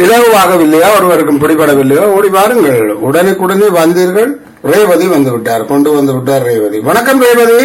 இலகுவாகவில்லையா ஒருவருக்கும் பிடிபடவில்லையோ ஓடி வாருங்கள் உடனுக்குடனே வந்தீர்கள் ரேவதி வந்து விட்டார் கொண்டு வந்து விட்டார் ரேவதி வணக்கம் ரேவதி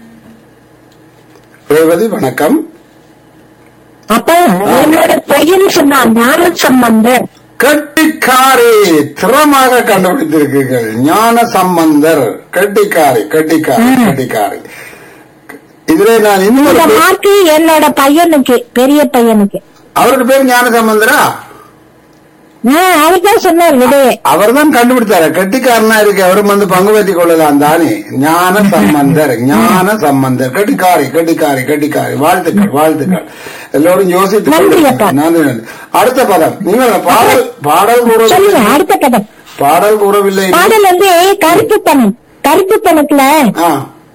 ரேவதி வணக்கம் அப்ப என்னோட பையன் சொன்னான் ஞான சம்பந்தர் கட்டிக்காரி திறமாக கண்டுபிடித்திருக்கீர்கள் ஞான சம்பந்தர் கட்டிக்காரி கட்டிக்காரி கட்டிக்காரி இதுல நான் இந்த இன்னொரு பேர்- மார்க்கு என்னோட பையனுக்கு பெரிய பையனுக்கு அவருக்கு பேர் ஞான சம்பந்தரா அவர் தான் சொன்னார் விடையே அவர் தான் கண்டுபிடித்தாரு கட்டிக்காரனா இருக்கு அவரும் வந்து பங்கு பெற்றுக் கொள்ளலாம் தானே ஞான சம்பந்தர் ஞான சம்பந்தர் கட்டிக்காரி கட்டிக்காரி கட்டிக்காரி வாழ்த்துக்கள் வாழ்த்துக்கள் எல்லோரும் யோசித்து நன்றி கொள்ளுங்கள். அப்பா. நன்றி நன்றி அடுத்த பதம் நீங்கள் பாடல் பாடல் கூறவில்லை சொல்லுங்க அடுத்த கதை பாடல் கூறவில்லை பாடல் வந்து கருப்பு பணம் கருப்பு பணத்துல ஆ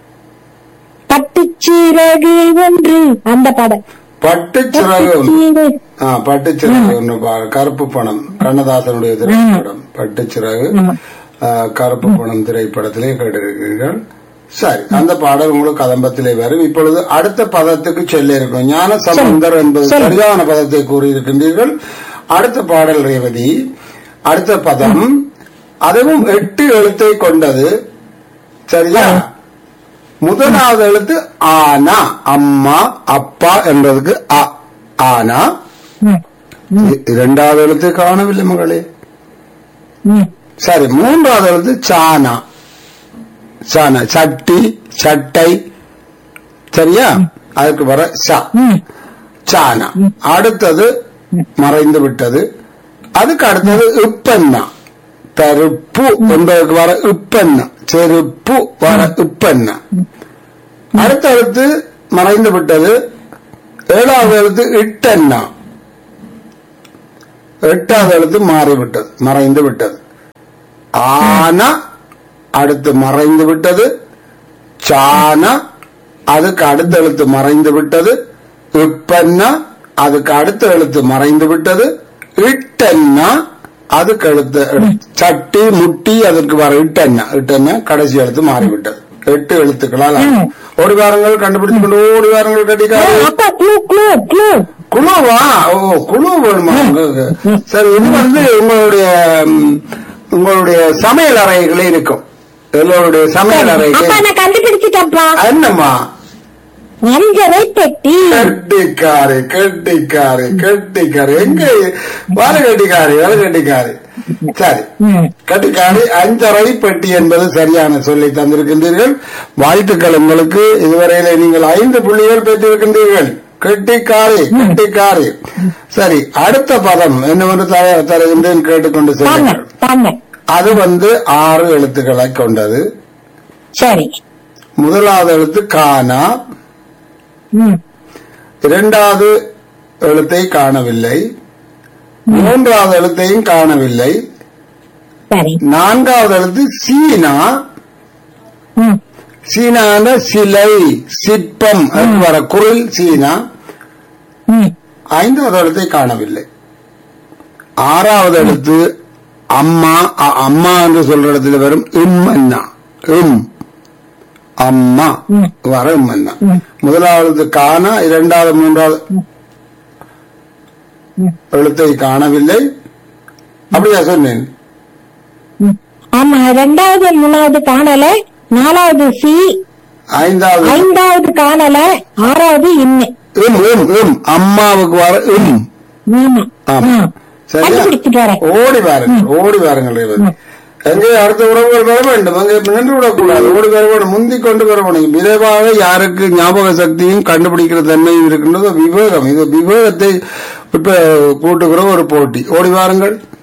பட்டுச்சீரகு ஒன்று அந்த பாடல் பட்டுச்சிறகு பட்டுச்சீரகு ஆ பட்டுச்சிறகு ஒன்று பாரு. கருப்பு பணம் கண்ணதாசனுடைய திரைப்படம் பட்டுச்சிறகு ஆ, கருப்பு பணம் திரைப்படத்திலே கேட்டிருக்கிறீர்கள் சரி அந்த பாடல் உங்களுக்கு கதம்பத்திலே வரும் இப்பொழுது அடுத்த பதத்துக்கு செல்ல இருக்கும் ஞான சம்பந்தர் என்பது சரி. சரியான பதத்தை கூறியிருக்கின்றீர்கள் அடுத்த பாடல் ரேவதி அடுத்த பதம் அதுவும் எட்டு எழுத்தை கொண்டது சரியா முதலாவது எழுத்து ஆனா அம்மா அப்பா என்பதுக்கு அ ஆனா ம், இ- இரண்டாவது எழுத்து காணவில்லை மகளே ம். சரி மூன்றாவது எழுத்து சானா சானா சட்டி சட்டை சரியா அதுக்கு வர ச ம். சானா அடுத்தது மறைந்து விட்டது அதுக்கு அடுத்தது உப்பெண்ணா தருப்பு என்பதற்கு வர உப்பெண்ணா செருப்பு வர உப்பெண்ணா அடுத்த எழுத்து மறைந்து விட்டது ஏழாவது எழுத்து இட்டெண்ணா எட்டாவது எழுத்து மாறிவிட்டது மறைந்து விட்டது ஆனா அடுத்து மறைந்து விட்டது சானா அதுக்கு அடுத்த எழுத்து மறைந்து விட்டது இப்பன்னா அதுக்கு அடுத்த எழுத்து மறைந்து விட்டது இட்டன்னா அதுக்கு அடுத்த எழுத்து. சட்டி முட்டி அதற்கு வர இட்டன்னா இட்டன்னா கடைசி எழுத்து மாறிவிட்டது எட்டு எழுத்துக்களால் ஆனது. ஓடி வாரங்கள் கண்டுபிடித்து கொண்டு ஓடி வாரங்கள் கட்டிக்காரு அப்பா க்ளூ க்ளூ க்ளூ குழுவா ஓ குழு வேணுமா உங்களுக்கு சரி இது வந்து உங்களுடைய ம், உங்களுடைய சமையல் அறைகளே இருக்கும் எல்லோருடைய சமையல் அப்பா அறைகள் நான் கண்டுபிடிச்சிட்டப்பா என்னம்மா அஞ்சரை பெட்டி கட்டிக்காரி கட்டிக்காரி கட்டிக்காரி எங்க வர கட்டிக்காரி வர கட்டிக்காரி சரி ம். கட்டிக்காரி அஞ்சரை பெட்டி என்பது சரியான சொல்லி தந்திருக்கின்றீர்கள் வாழ்த்துக்கள் உங்களுக்கு இதுவரையில நீங்கள் ஐந்து புள்ளிகள் பெற்றிருக்கின்றீர்கள் கெட்டிக்காரி கெட்டிக்காரி சரி அடுத்த பதம் என்னவென்று தர- தருகின்றேன் கேட்டுக்கொண்டு தாங்க செல்லுங்கள் தாங்க அது வந்து ஆறு எழுத்துக்களை கொண்டது சரி முதலாவது எழுத்து கானா ம் இரண்டாவது எழுத்தை காணவில்லை மூன்றாவது எழுத்தையும் காணவில்லை சரி நான்காவது எழுத்து சீனா ம் சீனான சிலை சிற்பம் அதுக்கு வர குரல் சீனா ம் ஐந்தாவது எழுத்தை காணவில்லை ஆறாவது எழுத்து அம்மா அ- அம்மா என்று சொல்ற இடத்துல வரும் இம் அண்ணா இம் அம்மா ம். வர இம் அண்ணா முதலாவது காண இரண்டாவது மூன்றாவது எழுத்தை காணவில்லை அப்படியா சொன்னேன் ம். ஆமா ரெண்டாவது மூணாவது காணல நாலாவது சி ஐந்தாவது ஐந்தாவது காணல ஆறாவது இன்னு இம் இம் இம் அம்மாவுக்கு வர இம் ஆமா ஆமா. ஆ. சரியா கண்டுபிடிச்சிட்டு வரேன் ஓடி வாருங்கள் ஓடி வாருங்கள் ரேவதி எங்கே அடுத்த உறவுகள் வர வேண்டும் அங்கே நின்று விடக்கூடாது ஓடி வர வேண்டும் முந்திக் கொண்டு வர வேண்டும் விரைவாக யாருக்கு ஞாபக சக்தியும் கண்டுபிடிக்கிற தன்மையும் இருக்கின்றதோ விவேகம் இது விவேகத்தை இப்ப கூட்டுகிற ஒரு போட்டி ஓடி வாருங்கள்